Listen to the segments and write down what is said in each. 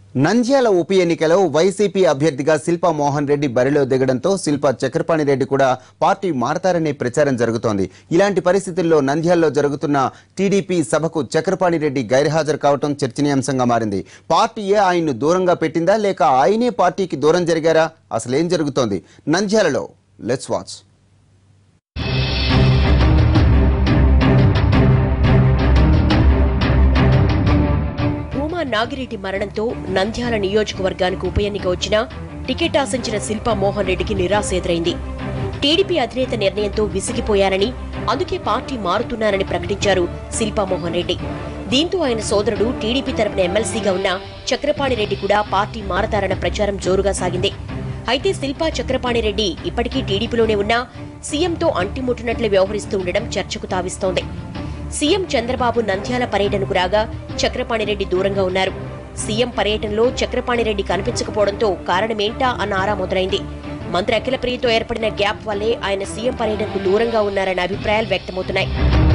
నంద్యాల ఉప ఎన్నికలో వైసీపీ అభ్యర్థిగా శిల్పా మోహన్ రెడ్డి బరిలో దిగడంతో శిల్పా చక్రపాణి రెడ్డి కూడా పార్టీ మారతారనే ప్రచారం జరుగుతోంది ఇలాంటి పరిస్థితుల్లో నంద్యాలలో జరుగుతున్న టీడీపీ సభకు చక్రపాణి రెడ్డి గైర్హాజరు కావడం చర్చనీయాంశంగా మారింది పార్టీయే ఆయన్ను దూరంగా పెట్టిందా లేక ఆయనే పార్టీకి దూరం జరిగారా అసలేం జరుగుతోంది నంద్యాలలో లెట్స్ వాచ్ భూమా నాగిరెడ్డి మరణంతో నంద్యాల నియోజకవర్గానికి ఉప ఎన్నిక వచ్చినా టికెట్ ఆశించిన శిల్పా మోహన్ రెడ్డికి నిరాశ ఎదురైంది టీడీపీ అధినేత నిర్ణయంతో విసిగిపోయారని అందుకే పార్టీ మారుతున్నారని ప్రకటించారు శిల్పా మోహన్ రెడ్డి దీంతో ఆయన సోదరుడు టీడీపీ తరపున ఎమ్మెల్సీగా ఉన్న చక్రపాణి రెడ్డి కూడా పార్టీ మారతారన్న ప్రచారం జోరుగా సాగింది అయితే శిల్పా చక్రపాణి రెడ్డి ఇప్పటికీ టీడీపీలోనే ఉన్నా సీఎంతో అంటిముట్టినట్లు వ్యవహరిస్తూ ఉండడం చర్చకు తావిస్తోంది సీఎం చంద్రబాబు నంద్యాల పర్యటనకు రాగా చక్రపాణిరెడ్డి దూరంగా ఉన్నారు సీఎం పర్యటనలో చక్రపాణిరెడ్డి కనిపించకపోవడంతో కారణమేంటా అన్న ఆరా మొదలైంది మంత్రి అఖిలప్రియతో ఏర్పడిన గ్యాప్ వల్లే ఆయన సీఎం పర్యటనకు దూరంగా ఉన్నారన్న అభిప్రాయాలు వ్యక్తమవుతున్నాయి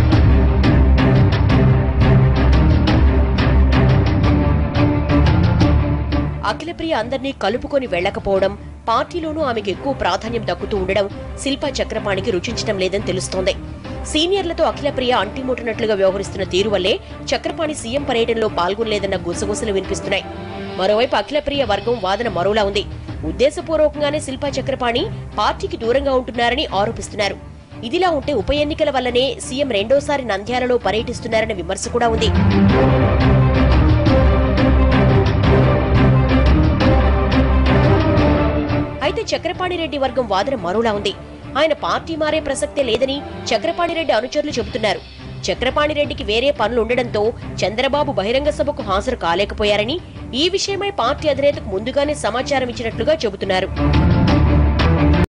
అఖిలప్రియ అందరినీ కలుపుకొని వెళ్లకపోవడం పార్టీలోనూ ఆమెకు ఎక్కువ ప్రాధాన్యం దక్కుతూ ఉండడం శిల్పా చక్రపాణికి రుచించడం లేదని తెలుస్తోంది సీనియర్లతో అఖిలప్రియ అంటిముట్టినట్లుగా వ్యవహరిస్తున్న తీరు వల్లే చక్రపాణి సీఎం పర్యటనలో పాల్గొనలేదన్న గుసగుసలు వినిపిస్తున్నాయి మరోవైపు అఖిలప్రియ వర్గం వాదన మరోలా ఉంది ఉద్దేశపూర్వకంగానే శిల్పా చక్రపాణి పార్టీకి దూరంగా ఉంటున్నారని ఆరోపిస్తున్నారు ఇదిలా ఉంటే ఉప ఎన్నికల వల్లనే సీఎం రెండోసారి నంద్యాలలో పర్యటిస్తున్నారన్న విమర్శ కూడా ఉంది అయితే చక్రపాణిరెడ్డి వర్గం వాదన మరోలా ఉంది ఆయన పార్టీ మారే ప్రసక్తే లేదని చక్రపాణిరెడ్డి అనుచరులు చెబుతున్నారు చక్రపాణిరెడ్డికి వేరే పనులుండడంతో చంద్రబాబు బహిరంగ సభకు హాజరు కాలేకపోయారని ఈ విషయమై పార్టీ అధినేతకు ముందుగానే సమాచారం ఇచ్చినట్లుగా చెబుతున్నారు